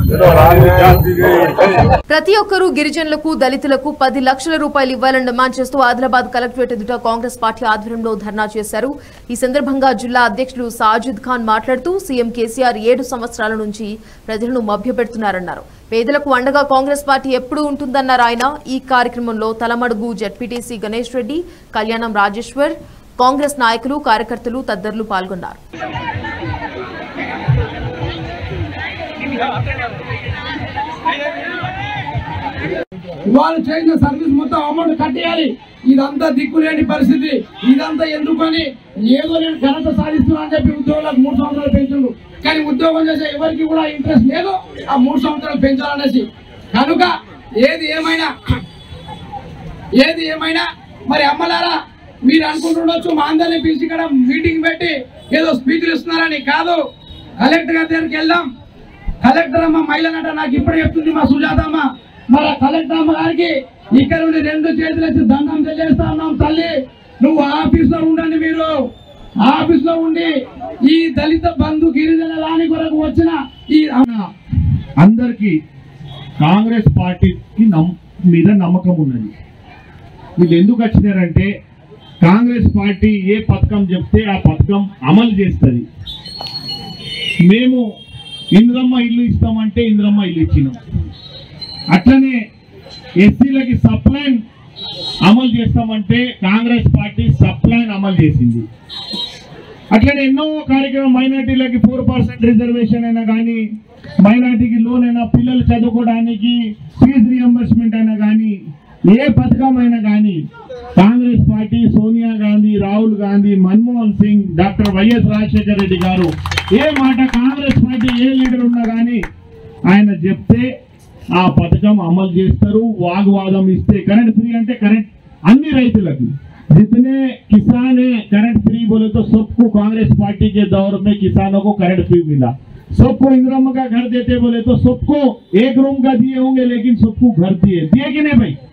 ప్రతి ఒక్కరూ గిరిజనులకు దళితులకు పది లక్షల రూపాయలు ఇవ్వాలని డిమాండ్ చేస్తూ ఆదిలాబాద్ కలెక్టరేట్ ఎదుట కాంగ్రెస్ పార్టీ ఆధ్వర్యంలో ధర్నా చేశారు ఈ సందర్భంగా జిల్లా అధ్యక్షులు సాజిద్ ఖాన్ మాట్లాడుతూ సీఎం కేసీఆర్ ఏడు సంవత్సరాల నుంచి ప్రజలను మభ్యపెడుతున్నారన్నారు పేదలకు అండగా కాంగ్రెస్ పార్టీ ఎప్పుడూ ఉంటుందన్నారు ఆయన ఈ కార్యక్రమంలో తలమడుగు జడ్పీటీసీ గణేష్ రెడ్డి కళ్యాణం రాజేశ్వర్ కాంగ్రెస్ నాయకులు కార్యకర్తలు తదితరులు పాల్గొన్నారు ఇవాళ చేసిన సర్వీస్ మొత్తం అమౌంట్ కట్టేయాలి ఇదంతా దిక్కులేని పరిస్థితి ఇదంతా ఎందుకని ఏదో నేను ఘనత సాధిస్తున్నా అని చెప్పి ఉద్యోగులకు మూడు సంవత్సరాలు పెంచుండు కానీ ఉద్యోగం చేసే ఎవరికి కూడా ఇంట్రెస్ట్ లేదు ఆ మూడు సంవత్సరాలు పెంచాలనేసి కనుక ఏది ఏమైనా ఏది ఏమైనా మరి అమ్మలారా మీరు అనుకుంటుండొచ్చు మా అందరిని పిలిచి ఇక్కడ మీటింగ్ పెట్టి ఏదో స్పీచ్లు ఇస్తున్నారని కాదు కలెక్టర్ గారి దగ్గరికి వెళ్దాం కలెక్టర్ అమ్మ మహిళనట నాకు ఇప్పుడే చెప్తుంది మా సుజాత అమ్మ మరి ఆ కలెక్టర్ అమ్మ గారికి ఇక్కడ నుండి రెండు చేతులు ఎత్తి దండం తెలియజేస్తా ఉన్నాం తల్లి నువ్వు ఆఫీస్ లో ఉండండి మీరు ఆఫీస్ లో ఉండి ఈ దళిత బంధు గిరిజన లాని కొరకు వచ్చిన ఈ అందరికీ కాంగ్రెస్ పార్టీకి నమ్ మీద నమ్మకం ఉన్నది వీళ్ళు ఎందుకు వచ్చినారంటే కాంగ్రెస్ పార్టీ ఏ పథకం చెప్తే ఆ పథకం అమలు చేస్తుంది మేము ఇంద్రమ్మ ఇల్లు ఇస్తామంటే ఇంద్రమ్మ ఇల్లు ఇచ్చినాం అట్లనే ఎస్సీలకి సప్లైన్ అమలు చేస్తామంటే కాంగ్రెస్ పార్టీ సప్లైన్ అమలు చేసింది అట్లనే ఎన్నో కార్యక్రమం మైనార్టీలకి ఫోర్ పర్సెంట్ రిజర్వేషన్ అయినా కానీ మైనార్టీకి లోన్ అయినా పిల్లలు చదువుకోవడానికి ఫీజు రియంబర్స్మెంట్ అయినా కానీ ఏ పథకం అయినా కానీ Congress party Sonia Gandhi Rahul Gandhi Manmohan Singh doctor YS Rajasekhara Reddy గారు ఏ మాట కాంగ్రెస్ పార్టీ ఏ లీడర్ ఉన్నా కానీ ఆయన చెప్తే ఆ పథకం అమలు చేస్తారు వాగ్వాదం ఇస్తే కరెంట్ ఫ్రీ అంటే కరెంట్ అన్ని రైతులకు जितने किसान है करंट फ्री बोले तो सबको कांग्रेस पार्टी के दौर में किसानों को करंट फ्री मिला सबको इंदिरा का घर देते बोले तो सबको एक रूम का दिए होंगे लेकिन सबको घर दिए दिए कि नहीं भाई